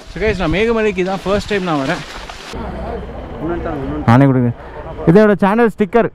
So guys நான் மேகமலைக்கு தான் first time நான் வரேன் நானே கொடுங்க இதோட சேனல் ஸ்டிக்கர்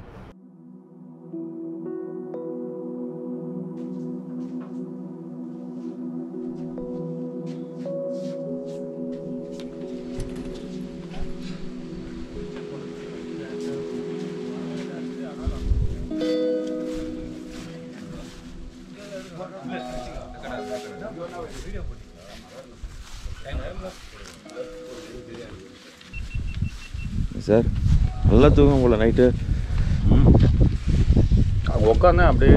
சார் நல்லா தூங்கும் போல நைட்டு உட்காந்தேன் அப்படியே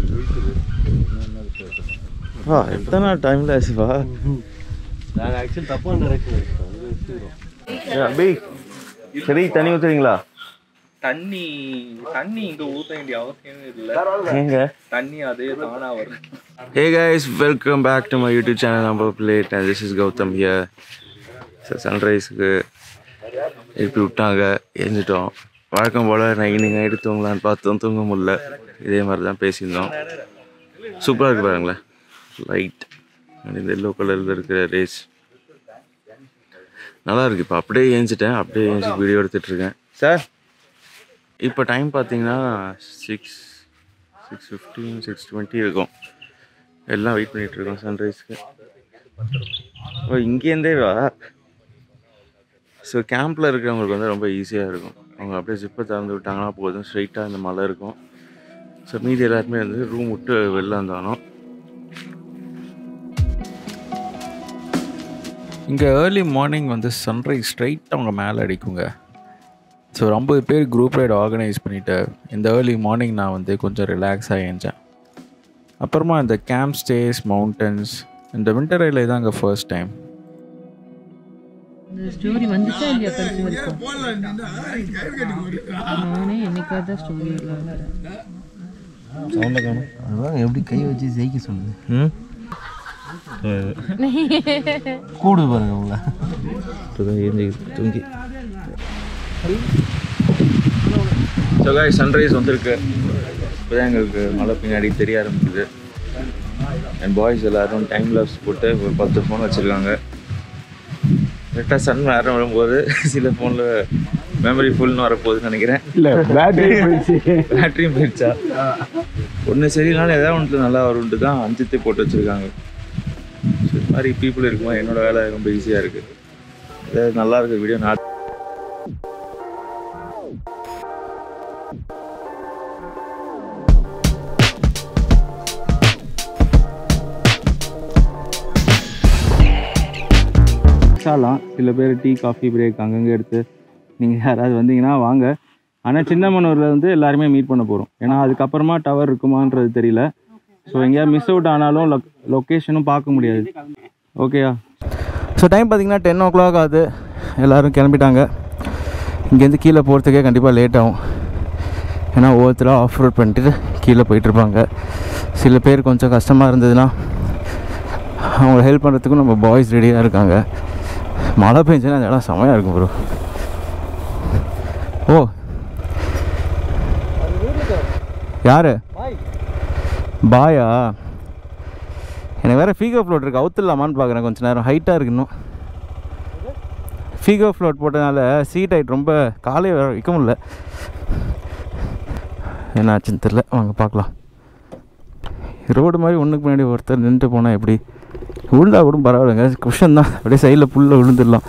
ஆ எத்தனை டைமில் ஆச்சுப்பா நாங்கள் ஆக்சுவலி தப்பான டைரக்ஷன் அபி சரி தண்ணி ஊற்றுறீங்களா தண்ணி தண்ணி இங்க ஊத்த வேண்டிய அவசியமே இல்ல ஏங்க தண்ணி அதே தானா வரும் Hey guys, welcome back to my YouTube channel Number Plate and this is Gautam here. So சன்ரைஸுக்கு எழுப்பி விட்டாங்க எழுந்துட்டோம் வழக்கம் போல் நைட்டு நைட்டு தூங்கலான்னு பார்த்தோம் தூங்க முடியல இதே மாதிரி தான் பேசியிருந்தோம் சூப்பராக இருக்கு பாருங்களேன் லைட் இந்த எல்லோ கலரில் இருக்கிற ரேஸ் நல்லா இருக்கு இப்போ அப்படியே ஏஞ்சிட்டேன் அப்படியே ஏஞ்சி வீடியோ எடுத்துட்ருக்கேன் சார் இப்போ டைம் பார்த்தீங்கன்னா six six fifteen six twenty இருக்கும் எல்லாம் வெயிட் பண்ணிட்டு இருக்கோம் சன்ரைஸ்க்கு ஓ இங்கேருந்தே வா ஸோ கேம்பில் இருக்கிறவங்களுக்கு வந்து ரொம்ப ஈஸியாக இருக்கும் அவங்க அப்படியே ஜிப்பை திறந்து விட்டாங்கன்னா போதும் ஸ்ட்ரைட்டாக இந்த மலை இருக்கும் ஸோ மீதி எல்லாருமே வந்து ரூம் விட்டு வெளில வந்தானோ இங்கே ஏர்லி மார்னிங் வந்து சன்ரைஸ் ஸ்ட்ரைட்டாக அவங்க மேலே அடிக்குங்க ஸோ ஒரு ஐம்பது பேர் குரூப் ரைட் ஆர்கனைஸ் பண்ணிவிட்டு இந்த ஏர்லி மார்னிங் நான் வந்து கொஞ்சம் ரிலாக்ஸாக ஏஞ்சேன் அப்புறமா இந்த கேம்ப் ஸ்டேஸ் மவுண்டன்ஸ் இந்த வின்டர் ரயிலே தான் அங்கே ஃபர்ஸ்ட் டைம் இந்த ஸ்டோரி வந்துச்சா இல்லையா கடைசி வரைக்கும் நானே என்னைக்காவது தான் ஸ்டோரி எல்லாம் சவுண்டை காணும் அதான் எப்படி கை வச்சு ஜெயிக்க சொல்லுது ம் கூடு பாருங்க உங்களை இப்போதான் ஏஞ்சி தூங்கி ஸோ காய் சன்ரைஸ் வந்திருக்கு இப்போதான் எங்களுக்கு மழை பின்னாடி தெரிய ஆரம்பிக்குது என் பாய்ஸ் எல்லாரும் டைம் லாப்ஸ் போட்டு ஒரு பத்து ஃபோன் வச்சுருக்காங்க கரெக்டாக சன் வேற வரும்போது சில ஃபோனில் மெமரி ஃபுல்னு வரப்போகுதுன்னு நினைக்கிறேன் இல்லை பேட்டரி போயிடுச்சு பேட்டரியும் போயிடுச்சா ஒன்று சரினாலும் ஏதாவது ஒன்று நல்லா வரும்ட்டு தான் அஞ்சுத்தே போட்டு வச்சுருக்காங்க ஸோ இது மாதிரி பீப்புள் இருக்கும்போது என்னோட வேலை ரொம்ப ஈஸியாக இருக்குது ஏதாவது நல்லா இருக்க வீடியோ நான் சாலாம் சில பேர் டீ காஃபி பிரேக் அங்கங்கே எடுத்து நீங்கள் யாராவது வந்தீங்கன்னா வாங்க ஆனால் சின்னமனூரில் வந்து எல்லாருமே மீட் பண்ண போகிறோம் ஏன்னா அதுக்கப்புறமா டவர் இருக்குமான்றது தெரியல ஸோ எங்கேயா மிஸ் அவுட் ஆனாலும் லொக் லொக்கேஷனும் பார்க்க முடியாது ஓகேயா ஸோ டைம் பார்த்தீங்கன்னா டென் ஓ கிளாக் ஆகுது எல்லோரும் கிளம்பிட்டாங்க இங்கேருந்து கீழே போகிறதுக்கே கண்டிப்பாக லேட் ஆகும் ஏன்னா ஒவ்வொருத்தராக ஆஃப் ரோட் பண்ணிட்டு கீழே போயிட்டுருப்பாங்க சில பேர் கொஞ்சம் கஷ்டமாக இருந்ததுன்னா அவங்கள ஹெல்ப் பண்ணுறதுக்கும் நம்ம பாய்ஸ் ரெடியாக இருக்காங்க மழை பெஞ்சுன்னா அந்த இடம் செமையாக இருக்கும் ப்ரோ ஓ யாரு பாயா எனக்கு வேறு ஃபீகோ ஃப்ளோட் இருக்குது அவுத்துடலாமான்னு பார்க்குறேன் கொஞ்ச நேரம் ஹைட்டாக இருக்கு இன்னும் ஃபீகோ ஃப்ளோட் போட்டதுனால சீட் ஹைட் ரொம்ப காலை வர வைக்க முடியல என்ன ஆச்சுன்னு தெரில வாங்க பார்க்கலாம் ரோடு மாதிரி ஒன்றுக்கு முன்னாடி ஒருத்தர் நின்றுட்டு போனால் எப்படி விழுந்தா கூட பரவாயில்லைங்க குஷன் தான் அப்படியே சைடில் புல்ல விழுந்துடலாம்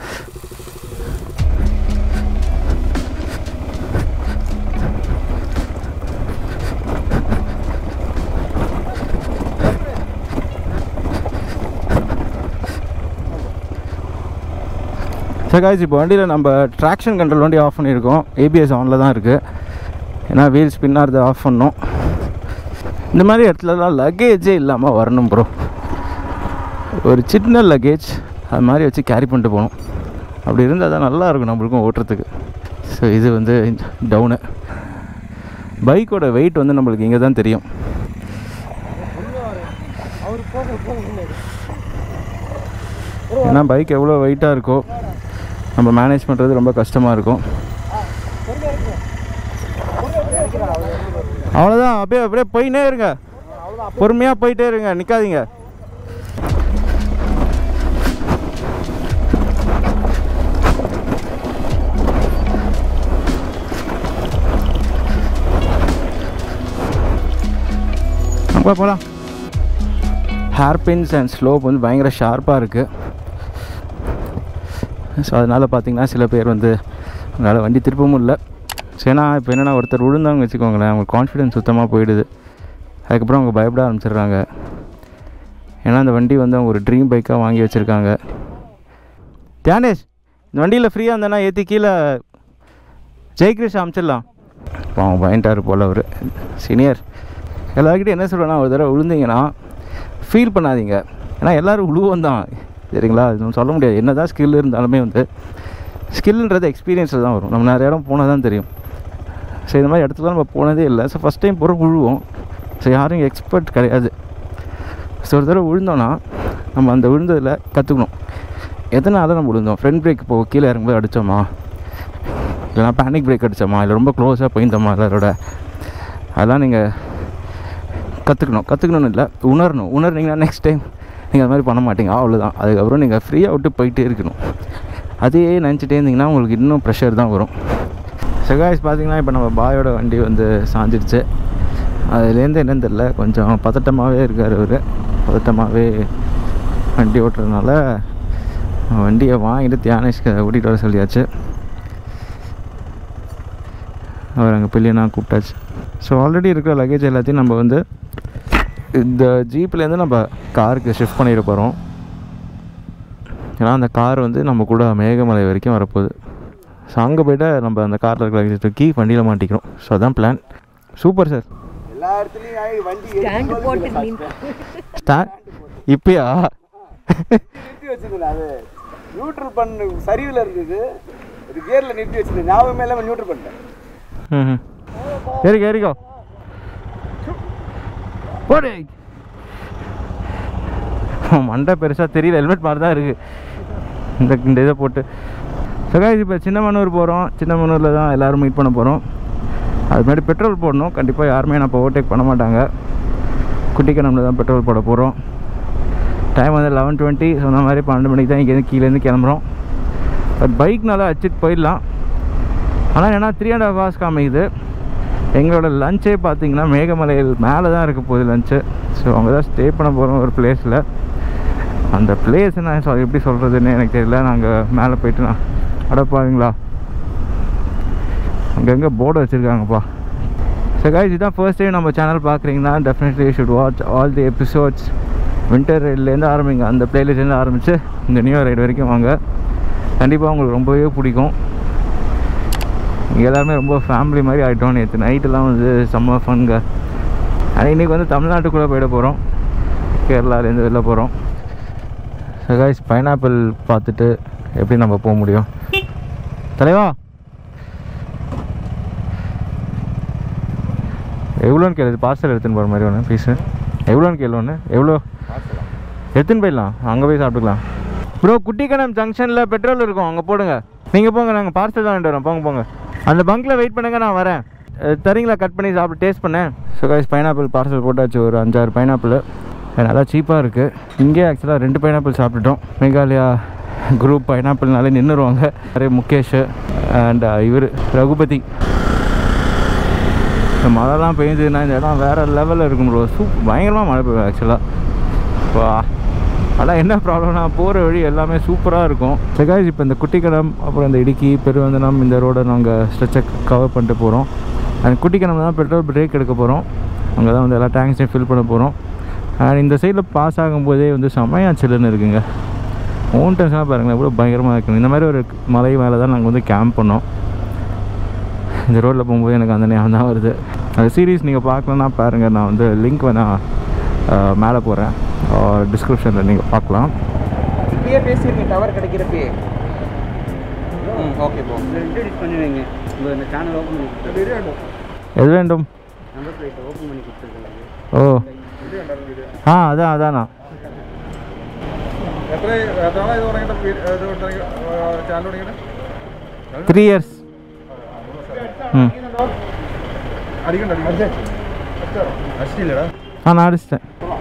சரி காய்ச்சி இப்போ வண்டியில் நம்ம ட்ராக்ஷன் கண்ட்ரோல் வண்டி ஆஃப் பண்ணியிருக்கோம் ஏபிஎஸ் ஆனில் தான் இருக்குது ஏன்னா வீல் ஸ்பின்னாக ஆஃப் பண்ணோம் இந்த மாதிரி இடத்துலலாம் லக்கேஜே இல்லாமல் வரணும் ப்ரோ ஒரு சின்ன லக்கேஜ் அது மாதிரி வச்சு கேரி பண்ணிட்டு போகணும் அப்படி இருந்தால் தான் நல்லா இருக்கும் நம்மளுக்கும் ஓட்டுறதுக்கு ஸோ இது வந்து டவுனு பைக்கோட வெயிட் வந்து நம்மளுக்கு இங்கே தான் தெரியும் ஏன்னா பைக் எவ்வளோ வெயிட்டாக இருக்கோ நம்ம மேனேஜ் பண்ணுறது ரொம்ப கஷ்டமாக இருக்கும் அவ்வளோதான் அப்படியே அப்படியே போயினே இருங்க பொறுமையாக போயிட்டே இருங்க நிற்காதீங்க போ போகலாம் ஹேர் பின்ஸ் அண்ட் ஸ்லோப் வந்து பயங்கர ஷார்ப்பாக இருக்குது ஸோ அதனால் பார்த்தீங்கன்னா சில பேர் வந்து அதனால் வண்டி திருப்பவும் இல்லை ஸோ ஏன்னா இப்போ என்னென்னா ஒருத்தர் விழுந்தாங்க வச்சுக்கோங்களேன் அவங்க கான்ஃபிடென்ஸ் சுத்தமாக போயிடுது அதுக்கப்புறம் அவங்க பயப்பட ஆரம்பிச்சிடுறாங்க ஏன்னா அந்த வண்டி வந்து அவங்க ஒரு ட்ரீம் பைக்காக வாங்கி வச்சுருக்காங்க தியானேஷ் இந்த வண்டியில் ஃப்ரீயாக இருந்தேன்னா ஏற்றி கீழே ஜெய்கிரிஷ் அமிச்சிடலாம் அவங்க பயன்ட்டார் போல் அவர் சீனியர் எல்லாருக்கிட்டையும் என்ன சொல்கிறேன்னா ஒரு தடவை விழுந்தீங்கன்னா ஃபீல் பண்ணாதீங்க ஏன்னா எல்லோரும் உழுவோம் தான் சரிங்களா அது நம்ம சொல்ல முடியாது என்ன தான் ஸ்கில் இருந்தாலுமே வந்து ஸ்கில்ன்றது எக்ஸ்பீரியன்ஸில் தான் வரும் நம்ம நிறைய இடம் போனால் தான் தெரியும் ஸோ இந்த மாதிரி இடத்துல நம்ம போனதே இல்லை ஸோ ஃபஸ்ட் டைம் போகிற விழுவோம் ஸோ யாரும் எக்ஸ்பர்ட் கிடையாது ஸோ ஒரு தடவை விழுந்தோன்னா நம்ம அந்த விழுந்ததில் கற்றுக்கணும் எதனால நம்ம விழுந்தோம் ஃப்ரண்ட் பிரேக் இப்போ கீழே இறங்கும்போது அடித்தோமா இல்லைனா பேனிக் பிரேக் அடித்தோமா இல்லை ரொம்ப க்ளோஸாக போயிருந்தோமா எல்லாரோட அதெல்லாம் நீங்கள் கற்றுக்கணும் கற்றுக்கணும்னு இல்லை உணரணும் உணர்னீங்கன்னா நெக்ஸ்ட் டைம் நீங்கள் அது மாதிரி பண்ண மாட்டீங்க அவ்வளோதான் அதுக்கப்புறம் நீங்கள் ஃப்ரீயாக விட்டு போயிட்டே இருக்கணும் அதே நினச்சிட்டே இருந்தீங்கன்னா உங்களுக்கு இன்னும் ப்ரெஷர் தான் வரும் செகாய்ஸ் பார்த்தீங்கன்னா இப்போ நம்ம பாயோட வண்டி வந்து சாஞ்சிடுச்சு அதுலேருந்து என்னன்னு தெரில கொஞ்சம் பதட்டமாகவே இருக்கார் அவர் பதட்டமாகவே வண்டி ஓட்டுறதுனால வண்டியை வாங்கிட்டு தியானேஷ்க்கு ஓட்டிகிட்டு வர சொல்லியாச்சு அவர் அங்கே பில்லியனாக கூப்பிட்டாச்சு ஸோ ஆல்ரெடி இருக்கிற லக்கேஜ் எல்லாத்தையும் நம்ம வந்து இந்த ஜீப்லேருந்து நம்ம காருக்கு ஷிஃப்ட் பண்ணிட போகிறோம் ஏன்னா அந்த கார் வந்து நம்ம கூட மேகமலை வரைக்கும் வரப்போகுது ஸோ அங்கே போய்ட்டு நம்ம அந்த காரில் இருக்கிற லக்கேஜ் தூக்கி வண்டியில் மாட்டிக்கிறோம் ஸோ அதான் பிளான் சூப்பர் சார் ஸ்டா இப்பயா நிறுத்தி வச்சிருந்தேன் அது நியூட்ரல் பண்ணு சரிவில் இருந்தது இது கியரில் நிறுத்தி வச்சிருந்தேன் ஞாபகமே இல்லாமல் நியூட்ரல் பண்ணிட்டேன் ம் ஏறிக்கோ ஏறிக்கோ போடு மண்டை பெருசாக தெரியல ஹெல்மெட் மாதிரி தான் இருக்குது இந்த இந்த இதை போட்டு சகாய் இப்போ சின்னமனூர் போகிறோம் சின்னமனூரில் தான் எல்லோரும் மீட் பண்ண போகிறோம் அது முன்னாடி பெட்ரோல் போடணும் கண்டிப்பாக யாருமே நான் இப்போ ஓவர்டேக் பண்ண மாட்டாங்க குட்டிக்கணமில் தான் பெட்ரோல் போட போகிறோம் டைம் வந்து லெவன் டுவெண்ட்டி சொன்ன மாதிரி பன்னெண்டு மணிக்கு தான் இங்கேருந்து கீழேருந்து கிளம்புறோம் பட் பைக்னால அடிச்சிட்டு போயிடலாம் ஆனால் ஏன்னா த்ரீ அண்ட் ஹாஃப் ஹவர்ஸ் காமிக்குது எங்களோட லஞ்சே பார்த்தீங்கன்னா மேகமலையில் மேலே தான் இருக்க போகுது லஞ்சு ஸோ அங்கே தான் ஸ்டே பண்ண போகிறோம் ஒரு பிளேஸில் அந்த பிளேஸ் நான் சொ- எப்படி சொல்கிறதுன்னு எனக்கு தெரியல நாங்கள் மேலே போயிட்டு நான் அடப்பாவீங்களா அங்கங்கே போர்டு வச்சுருக்காங்கப்பா ஸோ guys இதுதான் ஃபர்ஸ்ட் டைம் நம்ம சேனல் பார்க்குறீங்கன்னா definitely should watch all the episodes winter ரைட்லேருந்து ஆரம்பிங்க அந்த பிளேலிஸ்ட்லேருந்து ஆரம்பித்து இந்த நியூ இயர் ரைடு வரைக்கும் வாங்க கண்டிப்பாக உங்களுக்கு ரொம்பவே பிடிக்கும் இங்கே எல்லாருமே ரொம்ப ஃபேமிலி மாதிரி ஆகிட்டோம் நேற்று நைட்டெல்லாம் வந்து செம்ம ஃபன்ங்க ஆனால் இன்றைக்கி வந்து தமிழ்நாட்டுக்குள்ளே போயிட போகிறோம் கேரளாலேருந்து வெளில போகிறோம் சகாய்ஸ் பைனாப்பிள் பார்த்துட்டு எப்படி நம்ம போக முடியும் தலைவா எவ்வளோன்னு கேளு பார்சல் எடுத்துன்னு போகிற மாதிரி ஒன்று பீஸு எவ்வளோன்னு கேளு ஒன்று எவ்வளோ எடுத்துன்னு போயிடலாம் அங்கே போய் சாப்பிட்டுக்கலாம் ப்ரோ குட்டிக்கணம் ஜங்ஷனில் பெட்ரோல் இருக்கும் அங்கே போடுங்க நீங்கள் போங்க நாங்கள் பார்சல் தான் வாங்கிட்டு வரோம் போங்க போங்க அந்த பங்க்கில் வெயிட் பண்ணுங்க நான் வரேன் அஹ் தரீங்களா கட் பண்ணி சாப்பிட்டு டேஸ்ட் பண்ணேன் ஸோ கைஸ் பைனாப்பிள் பார்சல் போட்டாச்சு ஒரு அஞ்சாறு பைனாப்பிள் நல்லா சீப்பாக இருக்குது இங்கே ஆக்சுவலாக ரெண்டு பைனாப்பிள் சாப்பிட்டுட்டோம் மேகாலயா குரூப் பைனாப்பிள்னாலே நின்றுருவாங்க நிறைய முகேஷ் அண்ட் இவர் ரகுபதி இந்த மழைலாம் பெய்யுதுன்னா இந்த இடம் வேறு லெவலில் இருக்கும் ப்ரோ சூப் பயங்கரமாக மழை பெய்யும் ஆக்சுவலாக வா ஆனால் என்ன ப்ராப்ளம்னா போகிற வழி எல்லாமே சூப்பராக இருக்கும் செகாய்ஸ் இப்போ இந்த குட்டிக்கடம் அப்புறம் இந்த இடுக்கி பெருவந்தனம் இந்த ரோடை நாங்கள் ஸ்ட்ரெச்சை கவர் பண்ணிட்டு போகிறோம் அந்த குட்டிக்கடம் தான் பெட்ரோல் பிரேக் எடுக்க போகிறோம் அங்கே தான் வந்து எல்லா டேங்க்ஸையும் ஃபில் பண்ண போகிறோம் அண்ட் இந்த சைடில் பாஸ் ஆகும்போதே வந்து செமையா சில்லுன்னு இருக்குங்க மவுண்டன்ஸ்லாம் பாருங்களேன் எவ்வளோ பயங்கரமாக இருக்குங்க இந்த மாதிரி ஒரு மலை மேலே தான் நாங்கள் வந்து கேம்ப் பண்ணோம் இந்த ரோட்டில் போகும்போது எனக்கு அந்த ஞாபகம் தான் வருது அந்த சீரீஸ் நீங்கள் பார்க்கலன்னா பாருங்கள் நான் வந்து லிங்க் வேணா அஹ், மேலே போகிறேன் டிஸ்கிரிப்ஷனில் நீங்கள் பார்க்கலாம் இப்பயே பேசியிருக்கேன் டவர் கிடைக்கிறப்பயே ம் ஓகே போ இன்ட்ரடியூஸ் பண்ணி வைங்க உங்கள் இந்த சேனல் ஓப்பன் பண்ணி கொடுத்துருக்கேன் எது வேண்டும் நம்பர் பிளேட் ஓப்பன் பண்ணி கொடுத்துருக்கேன் ஓ ஆ அதான் அதானா എത്ര എത്ര നാളായി ഇത് തുടങ്ങിയിട്ട് ഇത് ചാനൽ തുടങ്ങിയിട്ട് த்ரீ இயர்ஸ் ம் അടിക്കണ്ട അടിക്കണ്ട അടിച്ചില്ലടാ ஆ நான் அடிச்சிட்டேன்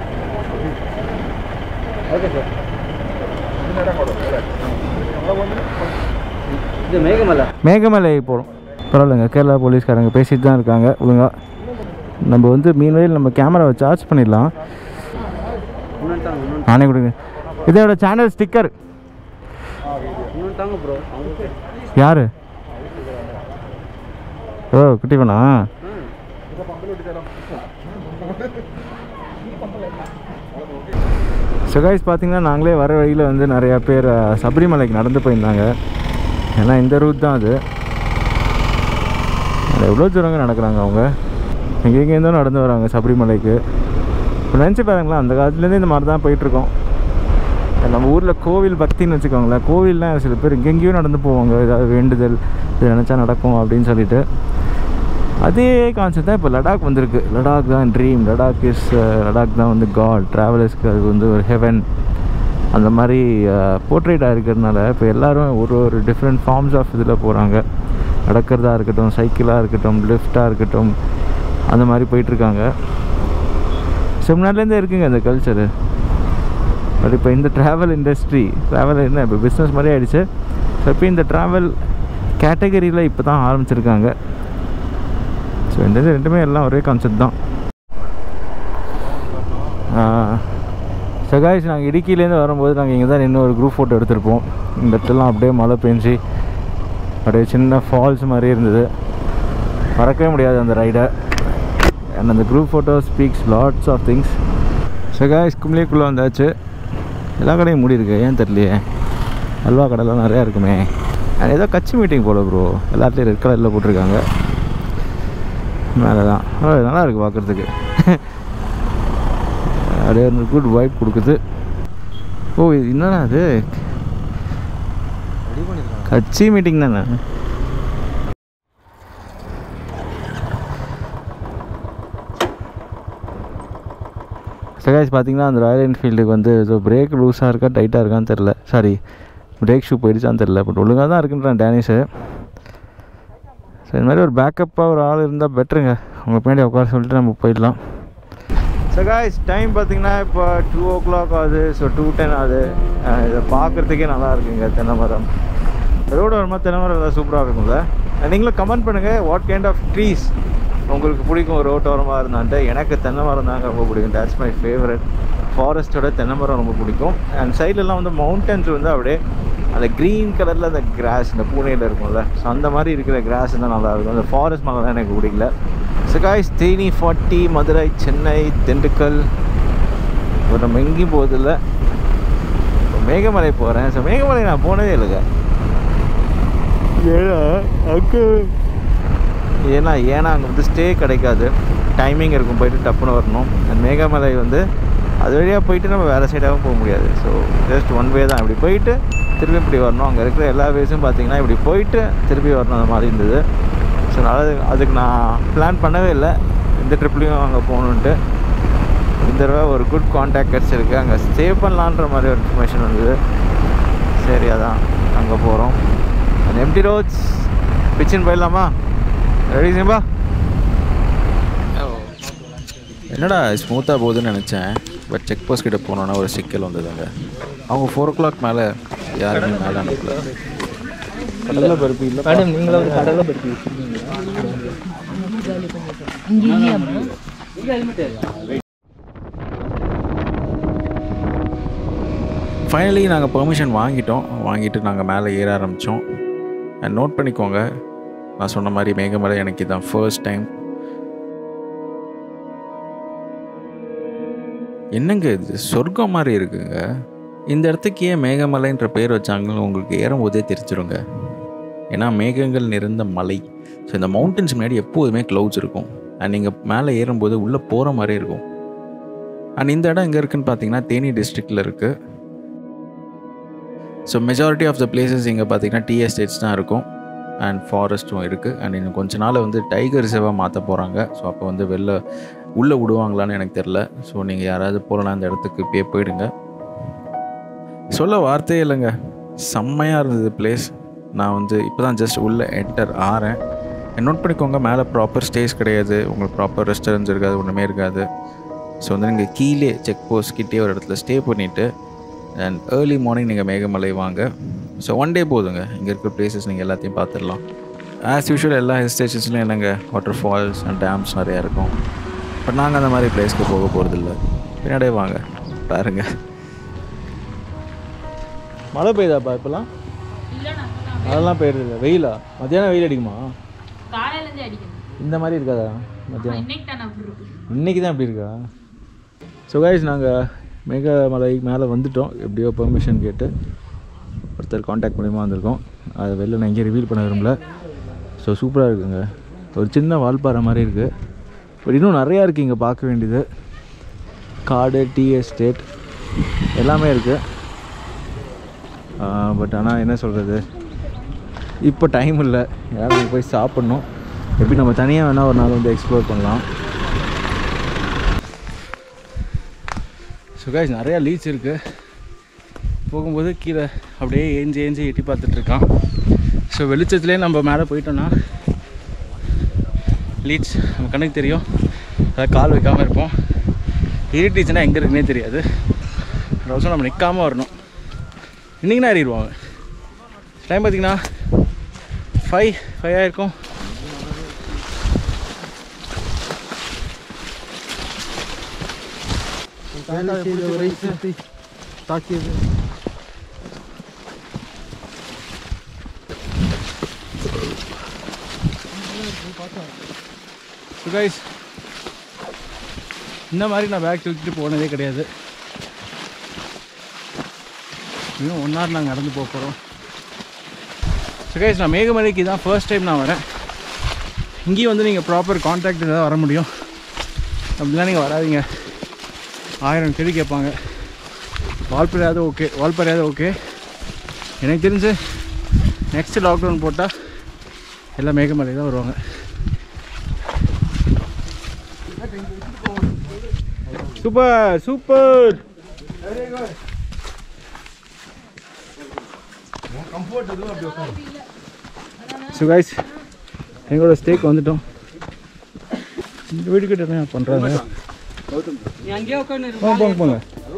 ஓகே சார் ഇതിനേരം അങ്ങോട്ട് അല്ലേ നമ്മളെ കൊണ്ട് இது மேகமலை மேகமலை போகிறோம் பரவாயில்லைங்க கேரளா போலீஸ்காரங்க பேசிட்டு தான் இருக்காங்க ஒழுங்கா நம்ம வந்து மீன்வெயில் நம்ம கேமராவை சார்ஜ் பண்ணிடலாம் இன்னொன்று தாங்க இன்னொன்று நானே கொடுங்க இதோட சேனல் ஸ்டிக்கர் இன்னொன்று தாங்க ப்ரோ அவங்க யார் ஓ குட்டி பண்ணா சுகாய்ஸ் பார்த்தீங்கன்னா நாங்களே வர வழியில் வந்து நிறையா பேர் அஹ், சபரிமலைக்கு நடந்து போயிருந்தாங்க ஏன்னா இந்த ரூட் தான் அது அது எவ்வளோ தூரங்க நடக்கிறாங்க அவங்க எங்கெங்கேருந்தோ நடந்து வராங்க சபரிமலைக்கு இப்போ நினச்சி பாருங்களேன் அந்த காலத்துலேருந்து இந்த மாதிரி தான் போயிட்டுருக்கோம் நம்ம ஊரில் கோவில் பக்தின்னு வச்சுக்கோங்களேன் கோவில்லாம் சில பேர் எங்கெங்கேயோ நடந்து போவாங்க ஏதாவது வேண்டுதல் இது நினச்சா நடக்கும் அப்படின்னு சொல்லிட்டு அதே கான்செப்ட் தான் இப்போ லடாக் வந்திருக்கு லடாக் தான் ட்ரீம் லடாக் இஸ் லடாக் தான் வந்து காட் ட்ராவலர்ஸ்க்கு அது வந்து ஒரு ஹெவன் அந்த மாதிரி போர்ட்ரேட்டாக இருக்கிறதுனால இப்போ எல்லாரும் ஒரு ஒரு டிஃப்ரெண்ட் ஃபார்ம்ஸ் ஆஃப் இதில் போகிறாங்க நடக்கிறதா இருக்கட்டும் சைக்கிளாக இருக்கட்டும் லிஃப்டாக இருக்கட்டும் அந்த மாதிரி போயிட்டுருக்காங்க ஸோ முன்னாடிலேருந்தே இருக்குங்க அந்த கல்ச்சரு பட் இப்போ இந்த ட்ராவல் இண்டஸ்ட்ரி ட்ராவல் என்ன இப்போ பிஸ்னஸ் மாதிரி ஆயிடுச்சு ஸோ இப்போ இந்த ட்ராவல் கேட்டகரியில் இப்போ தான் ஆரம்பிச்சிருக்காங்க ஸோ இந்த இது ரெண்டுமே எல்லாம் ஒரே கான்செப்ட் தான் சகாய்ஸ் நாங்கள் இடுக்கிலேருந்து வரும்போது நாங்கள் இங்கே தான் நின்று ஒரு குரூப் ஃபோட்டோ எடுத்திருப்போம் இந்த இடத்துலலாம் அப்படியே மழை பெஞ்சு அப்படியே சின்ன ஃபால்ஸ் மாதிரி இருந்தது மறக்கவே முடியாது அந்த ரைடை அண்ட் அந்த group photo speaks lots of things so guys கும்ளிக்குள்ளே வந்தாச்சு எல்லா கடையும் மூடி இருக்கு ஏன் தெரியலையே அல்வா கடைலாம் நிறையா இருக்குமே அது ஏதோ கட்சி மீட்டிங் போல ப்ரோ எல்லாத்துலேயும் ரெட் கலரில் போட்டிருக்காங்க மேலே தான் ஓ, நல்லா இருக்குது பார்க்குறதுக்கு அப்படியே ஒரு குட் வைப் கொடுக்குது ஓ இது என்னடா அது கட்சி மீட்டிங் தானே சகாய்ஸ் பார்த்தீங்கன்னா அந்த ராயல் என்ஃபீல்டுக்கு வந்து ஏதோ பிரேக் லூஸாக இருக்கா டைட்டாக இருக்கான்னு தெரில சாரி பிரேக் ஷூ போயிடுச்சான்னு தெரில பட் ஒழுங்காக தான் இருக்குன்றான் டேனிஷு ஸோ இந்த மாதிரி ஒரு பேக்கப்பாக ஒரு ஆள் இருந்தால் பெட்டருங்க அவங்க பின்னாடி உட்கார சொல்லிட்டு நம்ம போயிடலாம் ஸோ காய்ஸ் டைம் பார்த்தீங்கன்னா இப்போ டூ ஓ கிளாக் ஆகுது ஸோ டூ டென் ஆகுது அஹ் இதை பார்க்குறதுக்கே நல்லா இருக்குங்க தென்னை மரம் ரோடு வருமா தென்னை மரம் எல்லாம் சூப்பராக இருக்கும்ல அஹ் நீங்களும் கமெண்ட் பண்ணுங்கள் வாட் கைண்ட் ஆஃப் ட்ரீஸ் உங்களுக்கு பிடிக்கும் ரோட்டோரமாக இருந்தான்ட்டு எனக்கு தென்னை மரம் தாங்க ரொம்ப பிடிக்கும் that's மை ஃபேவரட் ஃபாரஸ்ட்டோட தென்னை மரம் ரொம்ப பிடிக்கும் அண்ட் சைட்லலாம் வந்து மவுண்டன்ஸ் வந்து அப்படியே அந்த க்ரீன் கலரில் அந்த கிராஸ் இந்த பூனையில் இருக்கும்ல ஸோ அந்த மாதிரி இருக்கிற கிராஸ் தான் நல்லா இருக்கும் அந்த ஃபாரஸ்ட் மரம் தான் எனக்கு பிடிக்கல சகாய்ஸ் தேனி ஃபார்ட்டி மதுரை சென்னை திண்டுக்கல் இப்போ நம்ம எங்கேயும் போகிறதில்ல இப்போ மேகமலை போகிறேன் ஸோ மேகமலை நான் போனதே இல்லைங்க ஏன்னா அங்கே ஏன்னா ஏன்னா அங்கே வந்து ஸ்டே கிடைக்காது டைமிங் இருக்கும் போயிட்டு டப்புன்னு வரணும் அந்த மேகமலை வந்து அது வழியாக போயிட்டு நம்ம வேறு சைடாகவும் போக முடியாது ஸோ ஜஸ்ட் ஒன் வே தான் இப்படி போயிட்டு திருப்பி இப்படி வரணும் அங்கே இருக்கிற எல்லா வேஸும் பார்த்தீங்கன்னா இப்படி போயிட்டு திருப்பி வரணும் அந்த மாதிரி இருந்தது ஸோ அது அதுக்கு நான் பிளான் பண்ணவே இல்லை இந்த ட்ரிப்லேயும் அங்கே போகணுன்ட்டு இந்த தடவை ஒரு குட் காண்டாக்ட் கிடச்சிருக்கு அங்கே ஸ்டே பண்ணலான்ற மாதிரி ஒரு இன்ஃபர்மேஷன் வந்தது சரி அதான் அங்கே போகிறோம் அந்த எம்டி ரோட்ஸ் பிச்சின் போயிடலாமா ரெடி சிம்பா என்னடா ஸ்மூத்தாக போகுதுன்னு நினச்சேன் பட் செக் போஸ்ட் கிட்ட போனோன்னா ஒரு சிக்கல் வந்ததுங்க அவங்க ஃபோர் ஓ கிளாக் மேலே யாருமே மேலே அனுப்பல கடலை பருப்பு இல்லை மேடம் நீங்களும் ஒரு கடலை பருத்தி இங்கே இல்லையாம்மா ஃபைனலி நாங்கள் பெர்மிஷன் வாங்கிட்டோம் வாங்கிட்டு நாங்கள் மேலே ஏற ஆரம்பித்தோம் அண்ட் நோட் பண்ணிக்கோங்க நான் சொன்ன மாதிரி மேகமலை எனக்கு இதான் ஃபர்ஸ்ட் டைம் என்னங்க இது சொர்க்கம் மாதிரி இருக்குங்க இந்த இடத்துக்கு ஏன் மேகமலைன்ற பேர் வச்சாங்கன்னு உங்களுக்கு ஏறும்போதே தெரிஞ்சிருங்க ஏன்னா மேகங்கள் நிறைந்த மலை ஸோ இந்த மவுண்டன்ஸ் முன்னாடி எப்போதுமே க்ளவுட்ஸ் இருக்கும் அண்ட் நீங்கள் மேலே ஏறும்போது உள்ளே போகிற மாதிரி இருக்கும் அண்ட் இந்த இடம் எங்கே இருக்குன்னு பார்த்தீங்கன்னா தேனி டிஸ்ட்ரிக்டில் இருக்குது so majority of the places இங்கே பார்த்தீங்கன்னா டீ எஸ்டேட்ஸ் தான் இருக்கும் அண்ட் ஃபாரஸ்ட்டும் இருக்குது அண்ட் இன்னும் கொஞ்ச நாள் வந்து டைகர் ரிசர்வாக மாற்ற போகிறாங்க ஸோ அப்போ வந்து வெளில உள்ளே விடுவாங்களான்னு எனக்கு தெரில ஸோ நீங்கள் யாராவது போகலாம் அந்த இடத்துக்கு இப்பயே போயிடுங்க சொல்ல வார்த்தையே இல்லைங்க செம்மையாக இருந்தது பிளேஸ் நான் வந்து இப்போ தான் ஜஸ்ட் உள்ளே என்டர் ஆறேன் நோட் பண்ணிக்கோங்க மேலே ப்ராப்பர் ஸ்டேஸ் கிடையாது உங்களுக்கு ப்ராப்பர் ரெஸ்டாரண்ட்ஸ் இருக்காது ஒன்றுமே இருக்காது ஸோ வந்து நீங்கள் கீழே செக் போஸ்ட் கிட்டே ஒரு இடத்துல ஸ்டே பண்ணிவிட்டு அண்ட் ஏர்லி மார்னிங் நீங்கள் மேகமலை வாங்க ஸோ ஒன் டே போதுங்க இங்கே இருக்கிற பிளேசஸ் நீங்கள் எல்லாத்தையும் பார்த்துடலாம் ஆஸ் யூஷுவல் எல்லா ஹில் ஸ்டேஷன்ஸ்லையும் என்னங்க வாட்டர் ஃபால்ஸ் அண்ட் டேம்ஸ் நிறையா இருக்கும் பட் நாங்கள் அந்த மாதிரி பிளேஸ்க்கு போக போகிறதில்ல பின்னாடியே வாங்க பாருங்க மழை பெய்யுதாப்பா இப்போலாம் அதெல்லாம் பெய்யுறது வெயிலா மத்தியானம் வெயில் அடிக்குமா காலையிலேருந்து அடிக்கணும் இந்த மாதிரி இருக்காதா மத்தியானம் இன்னைக்கு தானே அப்படி இருக்கு இன்னைக்கு தான் அப்படி இருக்கா ஸோ கைஸ் நாங்கள் மேகமலை மேலே வந்துட்டோம் எப்படியோ பெர்மிஷன் கேட்டு ஒருத்தர் காண்டாக்ட் மூலிமா வந்திருக்கோம் அதை வெளில நான் எங்கேயும் ரிவீல் பண்ண விரும்பல ஸோ சூப்பராக இருக்குங்க ஒரு சின்ன வால்பாறை மாதிரி இருக்குது பட் இன்னும் நிறையா இருக்குது இங்கே பார்க்க வேண்டியது காடு டீ எஸ்டேட் எல்லாமே இருக்குது பட் ஆனால் என்ன சொல்கிறது இப்போ டைம் இல்லை யாரும் போய் சாப்பிட்ணும் எப்படி நம்ம தனியாக வேணால் ஒரு நாள் வந்து எக்ஸ்ப்ளோர் பண்ணலாம் ஸோ கைஸ் நிறையா லீச் இருக்குது போகும்போது கீழே அப்படியே ஏஞ்சி ஏஞ்சி எட்டி பார்த்துட்ருக்கான் ஸோ வெளிச்சத்துலேயே நம்ம மேலே போயிட்டோன்னா லீச் நம்ம கண்ணுக்கு தெரியும் அதாவது கால் வைக்காமல் இருப்போம் இருட்டிச்சுன்னா எங்கே இருக்குன்னே தெரியாது அவசரம் நம்ம நிற்காமல் வரணும் இன்னைக்குனா ஏறிடுவாங்க டைம் பார்த்தீங்கன்னா ஃபைவ் ஃபைவ் ஆயிருக்கும் ஸோ கைஸ் இந்த மாதிரி நான் பேக் தூக்கிட்டு போனதே கிடையாது இன்னும் ஒன் ஹவர் நாங்கள் நடந்து போக போகிறோம் ஸோ கைஸ் நான் மேகமலைக்கு தான் ஃபர்ஸ்ட் டைம் நான் வரேன் இங்கேயும் வந்து நீங்கள் ப்ராப்பர் கான்டாக்ட் தான் வர முடியும் அப்படிலாம் நீங்கள் வராதீங்க ஆயிரம் கேள்வி கேட்பாங்க வால்பறையாவது ஓகே வால்பறையாவது ஓகே எனக்கு தெரிஞ்சு நெக்ஸ்ட் லாக்டவுன் போட்டால் எல்லாம் மேகமலை தான் வருவாங்க சூப்பர் சூப்பர் ஸோ கைஸ் எங்களோட ஸ்டேக் வந்துட்டோம் இந்த வீடு கிட்ட என்ன பண்ணுறாங்க போங்க போங்க போங்க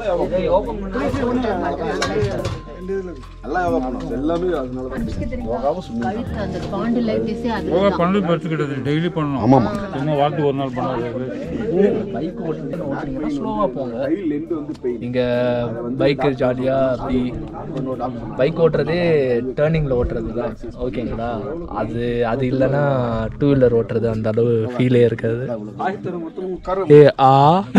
கழுத்து அந்த பாண்டில் பேசி அது பண்ணி பறிச்சுக்கிட்டது டெய்லி பண்ணணும் ஆமாம் சும்மா வாரத்துக்கு ஒரு நாள் பண்ணாது பைக் ஓட்டுனீங்கன்னா ஸ்லோவாக போங்க இங்கே பைக்கு ஜாலியாக அப்படி பைக் ஓட்டுறதே டேர்னிங்கில் ஓட்டுறது தான் ஓகேங்களா அது அது இல்லைன்னா டூ வீலர் ஓட்டுறது அந்த அளவு ஃபீலே இருக்காது ஏ ஆ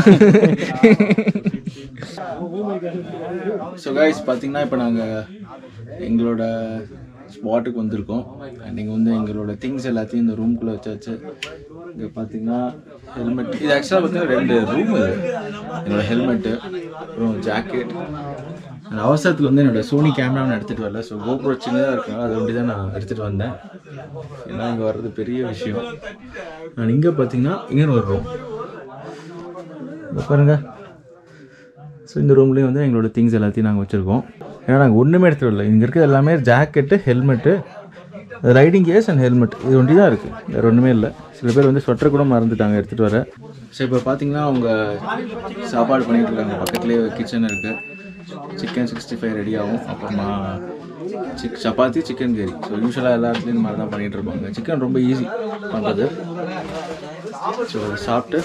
ஸோ கைஸ் பார்த்தீங்கன்னா இப்போ நாங்கள் எங்களோட ஸ்பாட்டுக்கு வந்திருக்கோம் அண்ட் இங்கே வந்து எங்களோட திங்ஸ் எல்லாத்தையும் இந்த ரூம்குள்ளே வச்சாச்சு இங்கே பார்த்தீங்கன்னா ஹெல்மெட் இது ஆக்சுவலாக பார்த்தீங்கன்னா ரெண்டு ரூம் இது என்னோட ஹெல்மெட்டு அப்புறம் ஜாக்கெட் அந்த அவசரத்துக்கு வந்து என்னோட சோனி கேமரா நான் எடுத்துகிட்டு வரல ஸோ கோப்ரோ சின்னதாக இருக்கனால அதை ஒண்டி தான் நான் எடுத்துகிட்டு வந்தேன் ஏன்னா இங்கே வர்றது பெரிய விஷயம் நான் இங்கே பார்த்தீங்கன்னா இங்கே ஒரு ரூம் பாருங்கள் ஸோ இந்த ரூம்லேயும் வந்து எங்களோட திங்ஸ் எல்லாத்தையும் நாங்கள் வச்சுருக்கோம் ஏன்னா நாங்கள் ஒன்றுமே எடுத்துகிட்டு வரல இங்கே இருக்கிறது எல்லாமே ஜாக்கெட்டு ஹெல்மெட்டு ரைடிங் கேஸ் அண்ட் ஹெல்மெட் இது ஒண்டி தான் இருக்குது வேறு ஒன்றுமே இல்லை சில பேர் வந்து ஸ்வெட்டர் கூட மறந்துட்டாங்க எடுத்துகிட்டு வர ஸோ இப்போ பார்த்தீங்கன்னா அவங்க சாப்பாடு பண்ணிட்டு இருக்காங்க பக்கத்துலேயே கிச்சன் இருக்குது சிக்கன் சிக்ஸ்டி ஃபைவ் ரெடி ஆகும் அப்புறமா சிக் சப்பாத்தி சிக்கன் கறி ஸோ யூஸ்வலாக எல்லா இடத்துலையும் இந்த மாதிரி தான் பண்ணிகிட்டு இருப்பாங்க சிக்கன் ரொம்ப ஈஸி பண்ணுறது ஸோ சாப்பிட்டு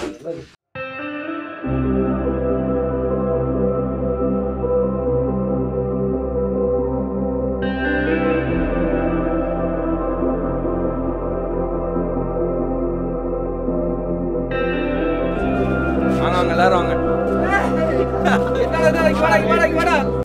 வாங்க வாங்க எல்லாரும் வாங்க